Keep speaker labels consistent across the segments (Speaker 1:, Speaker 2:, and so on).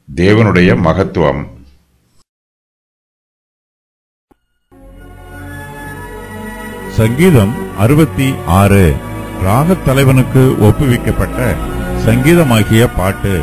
Speaker 1: தேவனுடைய மகத்துவம்
Speaker 2: சங்கீதம் அறுபத்தி ஆறு ராகத் தலைவனுக்கு ஒப்புவிக்கப்பட்ட சங்கீதமாகிய பாட்டு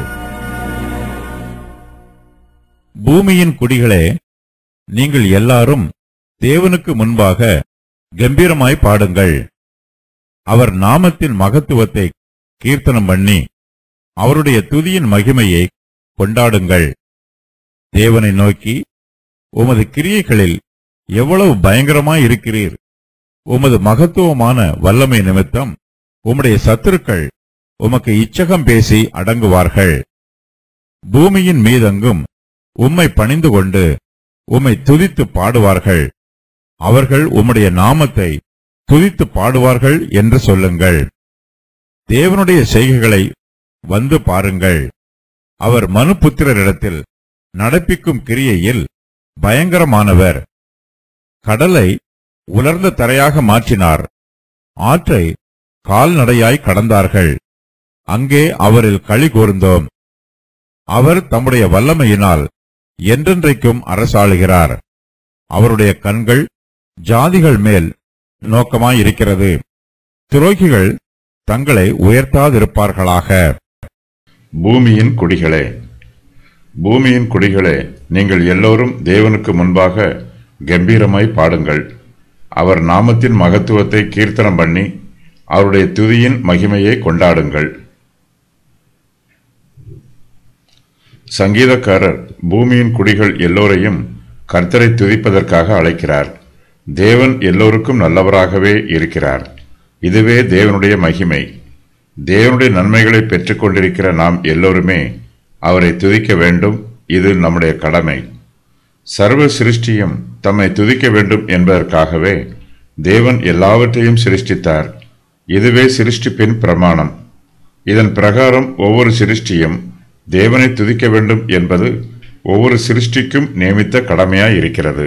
Speaker 2: பூமியின் குடிகளே நீங்கள் எல்லாரும் தேவனுக்கு முன்பாக கம்பீரமாய் பாடுங்கள் அவர் நாமத்தின் மகத்துவத்தை கீர்த்தனம் பண்ணி அவருடைய துதியின் மகிமையை கொண்டாடுங்கள் தேவனை நோக்கி உமது கிரியைகளில் எவ்வளவு பயங்கரமாய் இருக்கிறீர் உமது மகத்துவமான வல்லமை நிமித்தம் உம்முடைய சத்துருக்கள் உமக்கு இச்சகம் பேசி அடங்குவார்கள் பூமியின் மீதெங்கும் உம்மை பணிந்து கொண்டு உம்மை துதித்து பாடுவார்கள் அவர்கள் உம்முடைய நாமத்தை துதித்து பாடுவார்கள் என்று சொல்லுங்கள் தேவனுடைய செய்கைகளை வந்து பாருங்கள் அவர் மனுபுத்திரரிடத்தில் நடப்பிக்கும் கிரியையில் பயங்கரமானவர் கடலை உலர்ந்த தரையாக மாற்றினார் ஆற்றை கால்நடையாய் கடந்தார்கள் அங்கே அவரில் களி கூர்ந்தோம் அவர் தம்முடைய வல்லமையினால் என்றென்றைக்கும் அரசாளுகிறார் அவருடைய கண்கள் ஜாதிகள் மேல் நோக்கமாயிருக்கிறது துரோகிகள் தங்களை உயர்த்தாதிருப்பார்களாக
Speaker 1: பூமியின் குடிகளே பூமியின் குடிகளே நீங்கள் எல்லோரும் தேவனுக்கு முன்பாக கம்பீரமாய் பாடுங்கள் அவர் நாமத்தின் மகத்துவத்தை கீர்த்தனம் பண்ணி அவருடைய துதியின் மகிமையை கொண்டாடுங்கள் சங்கீதக்காரர் பூமியின் குடிகள் எல்லோரையும் கர்த்தரை துதிப்பதற்காக அழைக்கிறார் தேவன் எல்லோருக்கும் நல்லவராகவே இருக்கிறார் இதுவே தேவனுடைய மகிமை தேவனுடைய நன்மைகளை பெற்றுக்கொண்டிருக்கிற நாம் எல்லோருமே அவரை துதிக்க வேண்டும் இது நம்முடைய கடமை சர்வ சிருஷ்டியும் தம்மை துதிக்க வேண்டும் என்பதற்காகவே தேவன் எல்லாவற்றையும் சிருஷ்டித்தார் இதுவே சிருஷ்டிப்பின் பிரமாணம் இதன் பிரகாரம் ஒவ்வொரு சிருஷ்டியும் தேவனை துதிக்க வேண்டும் என்பது ஒவ்வொரு சிருஷ்டிக்கும் நியமித்த கடமையாய் இருக்கிறது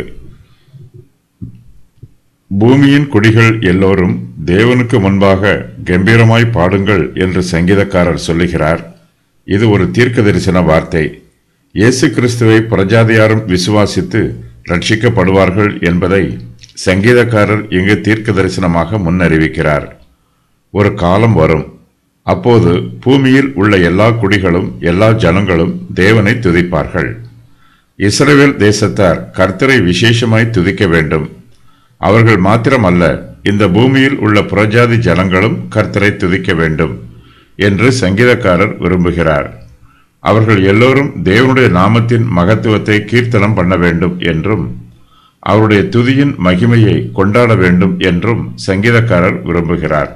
Speaker 1: பூமியின் குடிகள் எல்லோரும் தேவனுக்கு முன்பாக கம்பீரமாய் பாடுங்கள் என்று சங்கீதக்காரர் சொல்லுகிறார் இது ஒரு தீர்க்க தரிசன வார்த்தை இயேசு கிறிஸ்துவை பிரஜாதியாரும் விசுவாசித்து ரட்சிக்கப்படுவார்கள் என்பதை சங்கீதக்காரர் இங்கு தீர்க்க தரிசனமாக முன்னறிவிக்கிறார் ஒரு காலம் வரும் அப்போது பூமியில் உள்ள எல்லா குடிகளும் எல்லா ஜனங்களும் தேவனை துதிப்பார்கள் இஸ்ரவேல் தேசத்தார் கர்த்தரை விசேஷமாய் துதிக்க வேண்டும் அவர்கள் மாத்திரமல்ல இந்த பூமியில் உள்ள புறஜாதி ஜனங்களும் கர்த்தரை துதிக்க வேண்டும் என்று சங்கீதக்காரர் விரும்புகிறார் அவர்கள் எல்லோரும் தேவனுடைய நாமத்தின் மகத்துவத்தை கீர்த்தனம் பண்ண வேண்டும் என்றும் அவருடைய துதியின் மகிமையை கொண்டாட வேண்டும் என்றும் சங்கீதக்காரர் விரும்புகிறார்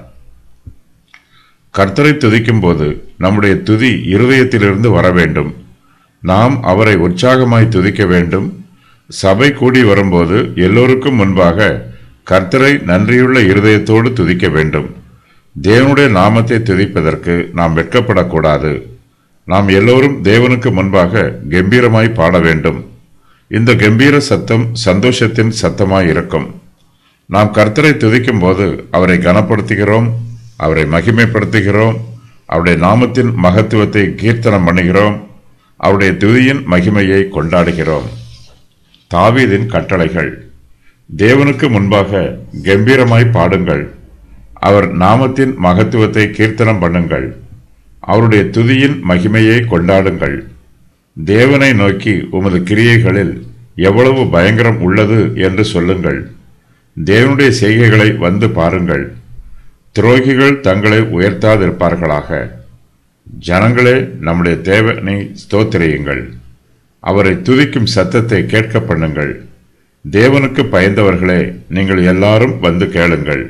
Speaker 1: கர்த்தரை துதிக்கும் போது நம்முடைய துதி இருதயத்திலிருந்து வர வேண்டும் நாம் அவரை உற்சாகமாய் துதிக்க வேண்டும் சபை கூடி வரும்போது எல்லோருக்கும் முன்பாக கர்த்தரை நன்றியுள்ள இருதயத்தோடு துதிக்க வேண்டும் தேவனுடைய நாமத்தை துதிப்பதற்கு நாம் வெட்கப்படக்கூடாது நாம் எல்லோரும் தேவனுக்கு முன்பாக கம்பீரமாய் பாட வேண்டும் இந்த கம்பீர சத்தம் சந்தோஷத்தின் சத்தமாய் இருக்கும் நாம் கர்த்தரை துதிக்கும் போது அவரை கனப்படுத்துகிறோம் அவரை மகிமைப்படுத்துகிறோம் அவருடைய நாமத்தின் மகத்துவத்தை கீர்த்தனம் பண்ணுகிறோம் அவருடைய துதியின் மகிமையை கொண்டாடுகிறோம் தாவீதின் கட்டளைகள் தேவனுக்கு முன்பாக கம்பீரமாய் பாடுங்கள் அவர் நாமத்தின் மகத்துவத்தை கீர்த்தனம் பண்ணுங்கள் அவருடைய துதியின் மகிமையை கொண்டாடுங்கள் தேவனை நோக்கி உமது கிரியைகளில் எவ்வளவு பயங்கரம் உள்ளது என்று சொல்லுங்கள் தேவனுடைய செய்கைகளை வந்து பாருங்கள் துரோகிகள் தங்களை உயர்த்தாதிருப்பார்களாக ஜனங்களே நம்முடைய தேவனை ஸ்தோத்திரியுங்கள் அவரை துதிக்கும் சத்தத்தை கேட்க பண்ணுங்கள் தேவனுக்கு பயந்தவர்களே நீங்கள் எல்லாரும் வந்து கேளுங்கள்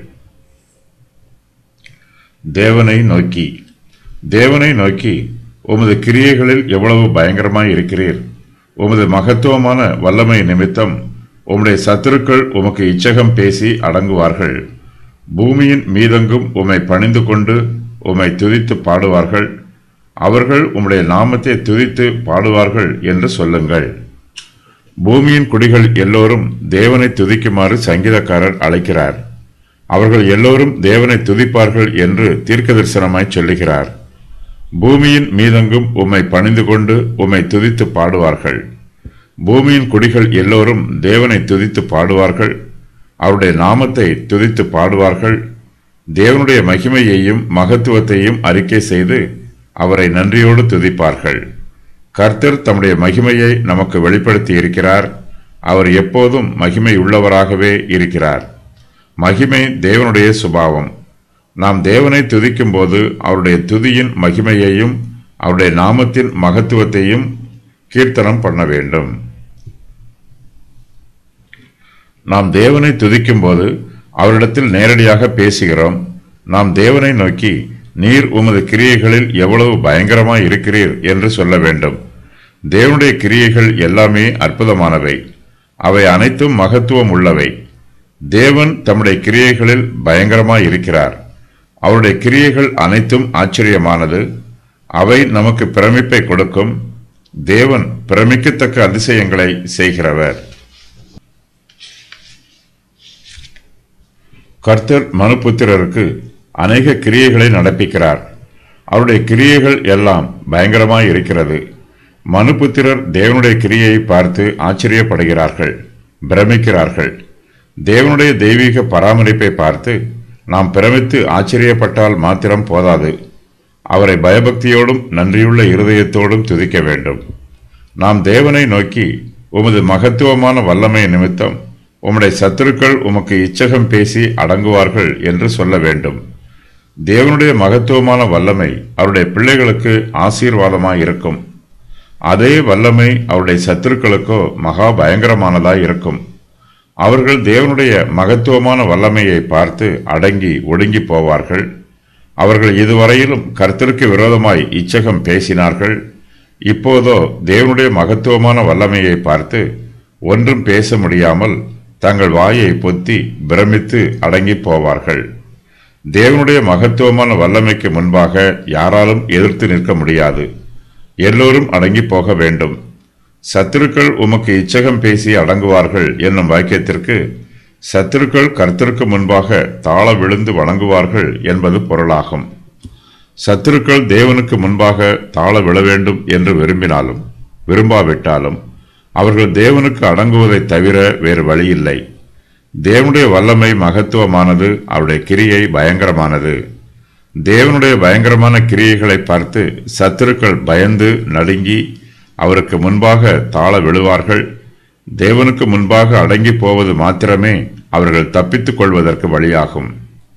Speaker 1: தேவனை நோக்கி தேவனை நோக்கி உமது கிரியைகளில் எவ்வளவு பயங்கரமாய் இருக்கிறீர் உமது மகத்துவமான வல்லமை நிமித்தம் உம்முடைய சத்துருக்கள் உமக்கு இச்சகம் பேசி அடங்குவார்கள் பூமியின் மீதெங்கும் உம்மை பணிந்து கொண்டு உம்மை துதித்து பாடுவார்கள் அவர்கள் உம்முடைய நாமத்தை துதித்து பாடுவார்கள் என்று சொல்லுங்கள் பூமியின் குடிகள் எல்லோரும் தேவனை துதிக்குமாறு சங்கீதக்காரர் அழைக்கிறார் அவர்கள் எல்லோரும் தேவனை துதிப்பார்கள் என்று தீர்க்க தரிசனமாய் சொல்லுகிறார் பூமியின் மீதெங்கும் உம்மை பணிந்து கொண்டு உம்மை துதித்து பாடுவார்கள் பூமியின் குடிகள் எல்லோரும் தேவனை துதித்து பாடுவார்கள் அவருடைய நாமத்தை துதித்து பாடுவார்கள் தேவனுடைய மகிமையையும் மகத்துவத்தையும் அறிக்கை செய்து அவரை நன்றியோடு துதிப்பார்கள் கர்த்தர் தம்முடைய மகிமையை நமக்கு வெளிப்படுத்தி இருக்கிறார் அவர் எப்போதும் மகிமை உள்ளவராகவே இருக்கிறார் மகிமை தேவனுடைய சுபாவம் நாம் தேவனை துதிக்கும் போது அவருடைய துதியின் மகிமையையும் அவருடைய நாமத்தின் மகத்துவத்தையும் கீர்த்தனம் பண்ண வேண்டும் நாம் தேவனை துதிக்கும் போது அவரிடத்தில் நேரடியாக பேசுகிறோம் நாம் தேவனை நோக்கி நீர் உமது கிரியைகளில் எவ்வளவு பயங்கரமாய் இருக்கிறீர் என்று சொல்ல வேண்டும் தேவனுடைய கிரியைகள் எல்லாமே அற்புதமானவை அவை அனைத்தும் மகத்துவம் உள்ளவை தேவன் தம்முடைய கிரியைகளில் பயங்கரமாய் இருக்கிறார் அவருடைய கிரியைகள் அனைத்தும் ஆச்சரியமானது அவை நமக்கு பிரமிப்பை கொடுக்கும் தேவன் பிரமிக்கத்தக்க அதிசயங்களை செய்கிறவர் கர்த்தர் மனுபுத்திரருக்கு அநேக கிரியைகளை நடப்பிக்கிறார் அவருடைய கிரியைகள் எல்லாம் பயங்கரமாய் இருக்கிறது மனுபுத்திரர் தேவனுடைய கிரியையை பார்த்து ஆச்சரியப்படுகிறார்கள் பிரமிக்கிறார்கள் தேவனுடைய தெய்வீக பராமரிப்பை பார்த்து நாம் பிரமித்து ஆச்சரியப்பட்டால் மாத்திரம் போதாது அவரை பயபக்தியோடும் நன்றியுள்ள இருதயத்தோடும் துதிக்க வேண்டும் நாம் தேவனை நோக்கி உமது மகத்துவமான வல்லமை நிமித்தம் உம்முடைய சத்துருக்கள் உமக்கு இச்சகம் பேசி அடங்குவார்கள் என்று சொல்ல வேண்டும் தேவனுடைய மகத்துவமான வல்லமை அவருடைய பிள்ளைகளுக்கு ஆசீர்வாதமாய் இருக்கும் அதே வல்லமை அவருடைய சத்துருக்களுக்கோ மகா பயங்கரமானதாய் இருக்கும் அவர்கள் தேவனுடைய மகத்துவமான வல்லமையை பார்த்து அடங்கி ஒடுங்கி போவார்கள் அவர்கள் இதுவரையிலும் கர்த்தருக்கு விரோதமாய் இச்சகம் பேசினார்கள் இப்போதோ தேவனுடைய மகத்துவமான வல்லமையை பார்த்து ஒன்றும் பேச முடியாமல் தங்கள் வாயை பொத்தி பிரமித்து அடங்கி போவார்கள் தேவனுடைய மகத்துவமான வல்லமைக்கு முன்பாக யாராலும் எதிர்த்து நிற்க முடியாது எல்லோரும் அடங்கி போக வேண்டும் சத்துருக்கள் உமக்கு இச்சகம் பேசி அடங்குவார்கள் என்னும் வாக்கியத்திற்கு சத்துருக்கள் கர்த்தருக்கு முன்பாக தாழ விழுந்து வணங்குவார்கள் என்பது பொருளாகும் சத்துருக்கள் தேவனுக்கு முன்பாக தாழ விழ வேண்டும் என்று விரும்பினாலும் விரும்பாவிட்டாலும் அவர்கள் தேவனுக்கு அடங்குவதைத் தவிர வேறு வழியில்லை தேவனுடைய வல்லமை மகத்துவமானது அவருடைய கிரியை பயங்கரமானது தேவனுடைய பயங்கரமான கிரியைகளை பார்த்து சத்துருக்கள் பயந்து நடுங்கி அவருக்கு முன்பாக தாழ விழுவார்கள் தேவனுக்கு முன்பாக அடங்கி போவது மாத்திரமே அவர்கள் தப்பித்துக் கொள்வதற்கு வழியாகும்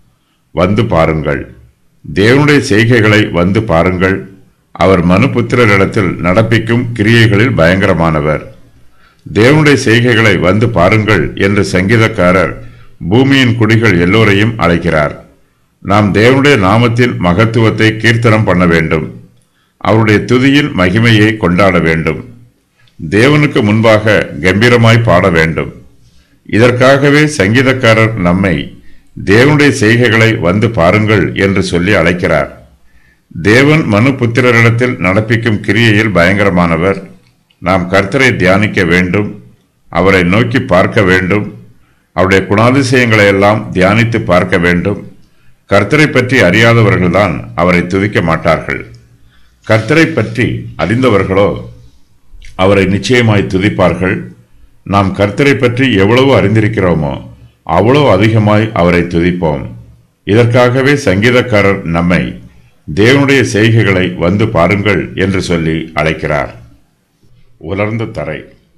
Speaker 1: வந்து பாருங்கள் தேவனுடைய செய்கைகளை வந்து பாருங்கள் அவர் மனுபுத்திரரிடத்தில் நடப்பிக்கும் கிரியைகளில் பயங்கரமானவர் தேவனுடைய செய்கைகளை வந்து பாருங்கள் என்று சங்கீதக்காரர் பூமியின் குடிகள் எல்லோரையும் அழைக்கிறார் நாம் தேவனுடைய நாமத்தின் மகத்துவத்தை கீர்த்தனம் பண்ண வேண்டும் அவருடைய துதியின் மகிமையை கொண்டாட வேண்டும் தேவனுக்கு முன்பாக கம்பீரமாய் பாட வேண்டும் இதற்காகவே சங்கீதக்காரர் நம்மை தேவனுடைய செய்கைகளை வந்து பாருங்கள் என்று சொல்லி அழைக்கிறார் தேவன் மனு புத்திரரிடத்தில் நடப்பிக்கும் கிரியையில் பயங்கரமானவர் நாம் கர்த்தரை தியானிக்க வேண்டும் அவரை நோக்கி பார்க்க வேண்டும் அவருடைய குணாதிசயங்களை எல்லாம் தியானித்து பார்க்க வேண்டும் கர்த்தரை பற்றி அறியாதவர்கள்தான் அவரை துதிக்க மாட்டார்கள் கர்த்தரை பற்றி அறிந்தவர்களோ அவரை நிச்சயமாய் துதிப்பார்கள் நாம் கர்த்தரை பற்றி எவ்வளவு அறிந்திருக்கிறோமோ அவ்வளவு அதிகமாய் அவரை துதிப்போம் இதற்காகவே சங்கீதக்காரர் நம்மை தேவனுடைய செய்கைகளை வந்து பாருங்கள் என்று சொல்லி அழைக்கிறார் உலர்ந்த தரை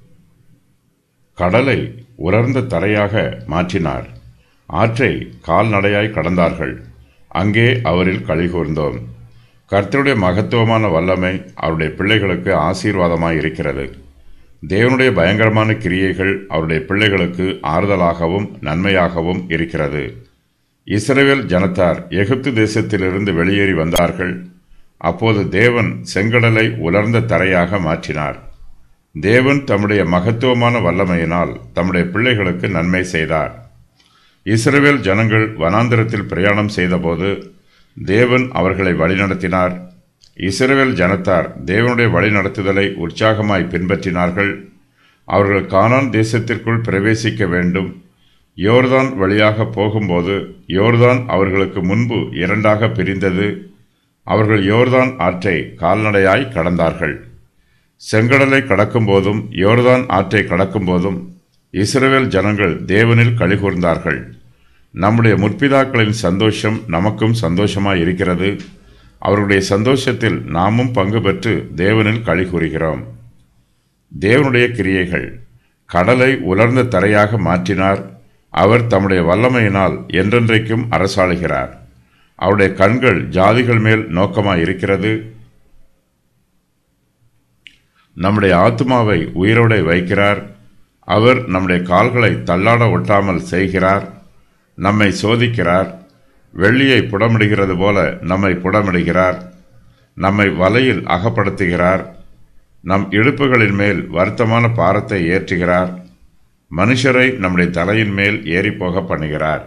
Speaker 1: கடலை உலர்ந்த தரையாக மாற்றினார் ஆற்றை கால்நடையாய் கடந்தார்கள் அங்கே அவரில் கழிகூர்ந்தோம் கர்த்தருடைய மகத்துவமான வல்லமை அவருடைய பிள்ளைகளுக்கு ஆசீர்வாதமாய் இருக்கிறது தேவனுடைய பயங்கரமான கிரியைகள் அவருடைய பிள்ளைகளுக்கு ஆறுதலாகவும் நன்மையாகவும் இருக்கிறது இஸ்ரவேல் ஜனத்தார் எகிப்து தேசத்திலிருந்து வெளியேறி வந்தார்கள் அப்போது தேவன் செங்கடலை உலர்ந்த தரையாக மாற்றினார் தேவன் தம்முடைய மகத்துவமான வல்லமையினால் தம்முடைய பிள்ளைகளுக்கு நன்மை செய்தார் இஸ்ரவேல் ஜனங்கள் வனாந்திரத்தில் பிரயாணம் செய்தபோது தேவன் அவர்களை வழிநடத்தினார் இஸ்ரவேல் ஜனத்தார் தேவனுடைய வழிநடத்துதலை உற்சாகமாய் பின்பற்றினார்கள் அவர்கள் கானான் தேசத்திற்குள் பிரவேசிக்க வேண்டும் யோர்தான் வழியாக போகும்போது யோர்தான் அவர்களுக்கு முன்பு இரண்டாக பிரிந்தது அவர்கள் யோர்தான் ஆற்றை கால்நடையாய் கடந்தார்கள் செங்கடலை கடக்கும்போதும் யோர்தான் ஆற்றை கடக்கும்போதும் இஸ்ரவேல் ஜனங்கள் தேவனில் கழிகூர்ந்தார்கள் நம்முடைய முற்பிதாக்களின் சந்தோஷம் நமக்கும் சந்தோஷமாய் இருக்கிறது அவருடைய சந்தோஷத்தில் நாமும் பங்கு பெற்று தேவனில் கழிகூறுகிறோம் தேவனுடைய கிரியைகள் கடலை உலர்ந்த தரையாக மாற்றினார் அவர் தம்முடைய வல்லமையினால் என்றென்றைக்கும் அரசாளுகிறார் அவருடைய கண்கள் ஜாதிகள் மேல் நோக்கமாய் இருக்கிறது நம்முடைய ஆத்மாவை உயிரோடை வைக்கிறார் அவர் நம்முடைய கால்களை தள்ளாட ஒட்டாமல் செய்கிறார் நம்மை சோதிக்கிறார் வெள்ளியை புடமிடுகிறது போல நம்மை புடமிடுகிறார் நம்மை வலையில் அகப்படுத்துகிறார் நம் இடுப்புகளின் மேல் வருத்தமான பாரத்தை ஏற்றுகிறார் மனுஷரை நம்முடைய தலையின் மேல் ஏறிப்போக பண்ணுகிறார்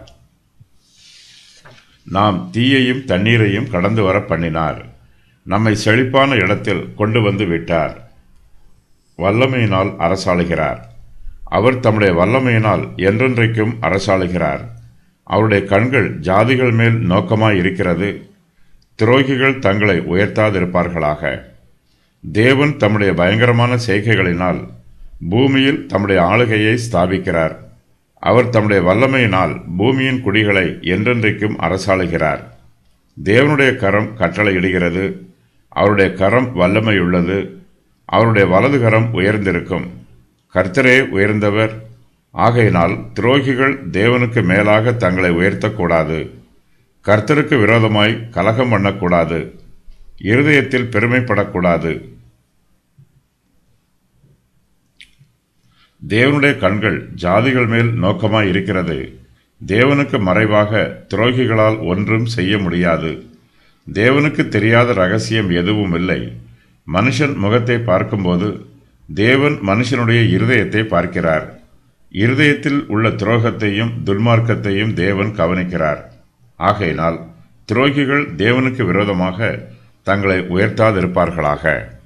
Speaker 1: நாம் தீயையும் தண்ணீரையும் கடந்து வர பண்ணினார் நம்மை செழிப்பான இடத்தில் கொண்டு வந்து விட்டார் வல்லமையினால் அரசாளுகிறார் அவர் தம்முடைய வல்லமையினால் என்றென்றைக்கும் அரசாளுகிறார் அவருடைய கண்கள் ஜாதிகள் மேல் நோக்கமாய் இருக்கிறது துரோகிகள் தங்களை உயர்த்தாதிருப்பார்களாக தேவன் தம்முடைய பயங்கரமான செய்கைகளினால் பூமியில் தம்முடைய ஆளுகையை ஸ்தாபிக்கிறார் அவர் தம்முடைய வல்லமையினால் பூமியின் குடிகளை என்றென்றைக்கும் அரசாளுகிறார் தேவனுடைய கரம் கட்டளையிடுகிறது அவருடைய கரம் வல்லமையுள்ளது அவருடைய வலது கரம் உயர்ந்திருக்கும் கர்த்தரே உயர்ந்தவர் ஆகையினால் துரோகிகள் தேவனுக்கு மேலாக தங்களை உயர்த்தக்கூடாது கர்த்தருக்கு விரோதமாய் கலகம் பண்ணக்கூடாது இருதயத்தில் பெருமைப்படக்கூடாது தேவனுடைய கண்கள் ஜாதிகள் மேல் நோக்கமாய் இருக்கிறது தேவனுக்கு மறைவாக துரோகிகளால் ஒன்றும் செய்ய முடியாது தேவனுக்கு தெரியாத ரகசியம் எதுவும் இல்லை மனுஷன் முகத்தை பார்க்கும்போது தேவன் மனுஷனுடைய இருதயத்தை பார்க்கிறார் இருதயத்தில் உள்ள துரோகத்தையும் துன்மார்க்கத்தையும் தேவன் கவனிக்கிறார் ஆகையினால் துரோகிகள் தேவனுக்கு விரோதமாக தங்களை உயர்த்தாதிருப்பார்களாக